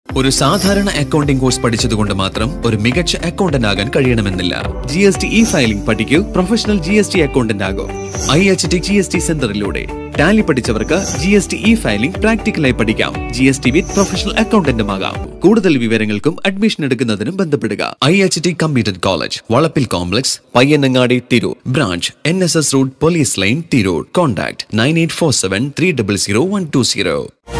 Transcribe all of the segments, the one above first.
ഒരു സാധാരണ accounting course പഠിച്ചതുകൊണ്ട് മാത്രം ഒരു മികച്ച അക്കൗണ്ടന്റ് ആകാൻ കഴിയണമെന്നില്ല G S T e filing പഠിക്കൂ professional G S T accountant ആകും I H T G S T സെന്ററിലൂടെ ടാലി പഠിച്ചവർക്ക് G S T e filing പ്രാക്ടിക്കലായി പഠിക്കാം G S T with professional അക്കൗണ്ടന്റുമാകാം കൂടുതൽ വിവരങ്ങൾക്കും അഡ്മിഷൻ എടുക്കുന്നതിനും ബന്ധപ്പെടുക I H T computer college Valappil complex Payyanangadi Tirur branch N S S road police line Tirur contact nine eight four seven three double zero one two zero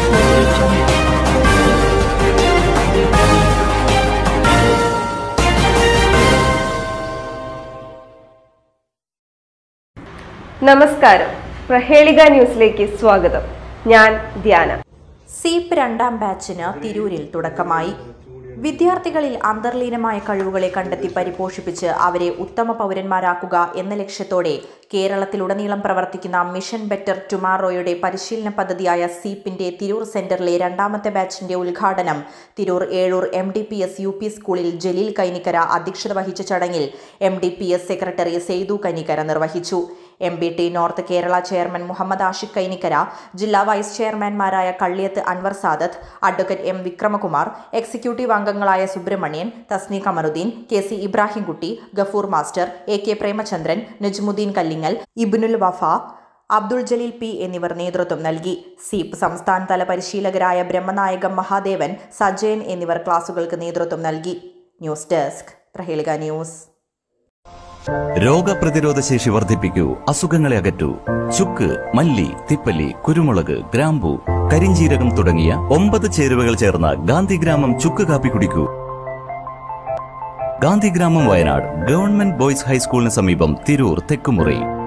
നമസ്കാരം പ്രഹേളിക ന്യൂസിലേക്ക് സ്വാഗതം ഞാൻ ധ്യാന സീപ്പ് രണ്ടാം ബാച്ചിന് തിരൂരിൽ തുടക്കമായി വിദ്യാർത്ഥികളിൽ അന്തർലീനമായ കഴിവുകളെ കണ്ടെത്തി പരിപോഷിപ്പിച്ച് അവരെ ഉത്തമ പൗരന്മാരാക്കുക എന്ന ലക്ഷ്യത്തോടെ കേരളത്തിലുടനീളം പ്രവർത്തിക്കുന്ന മിഷൻ ബെറ്റർ ടുമാറോയുടെ പരിശീലന പദ്ധതിയായ സീപ്പിന്റെ തിരൂർ സെന്ററിലെ രണ്ടാമത്തെ ബാച്ചിന്റെ ഉദ്ഘാടനം Tirur Ezhur M D P S U P സ്കൂളിൽ ജലീൽ കൈനിക്കര അധ്യക്ഷത വഹിച്ച ചടങ്ങിൽ M D P S secretary Saithu Kainikkara നിർവഹിച്ചു M B T north Kerala chairman Muhammad Ashiq Kainikkara ജില്ലാ വൈസ് ചെയർമാൻമാരായ Kalliyath Anwar Sadath advocate M Vikramakumar executive അംഗങ്ങളായ Subramanian Thasni Kamaruddin K C Ibrahimkutty Gafoor master A K Premachandran Najmuddin Kallingal Ibnul Wafa Abdul Jaleel P എന്നിവർ നേതൃത്വം നൽകി സീപ്പ് സംസ്ഥാനതല പരിശീലകരായ ബ്രഹ്മനായകം മഹാദേവൻ സജയൻ എന്നിവർ ക്ലാസുകൾക്ക് നേതൃത്വം നൽകി ന്യൂസ് ഡെസ്ക് പ്രഹേളിക ന്യൂസ് രോഗപ്രതിരോധ ശേഷി വർദ്ധിപ്പിക്കൂ അസുഖങ്ങളെ അകറ്റൂ ചുക്ക് മല്ലി തിപ്പല്ലി കുരുമുളക് ഗ്രാമ്പു കരിഞ്ചീരകം തുടങ്ങിയ ഒമ്പത് ചേരുവകൾ ചേർന്ന ഗാന്ധിഗ്രാമം ചുക്ക് കാപ്പി കുടിക്കൂ ഗാന്ധിഗ്രാമം വയനാട് ഗവൺമെന്റ് ബോയ്സ് ഹൈസ്കൂളിന് സമീപം തിരൂർ തെക്കുമുറി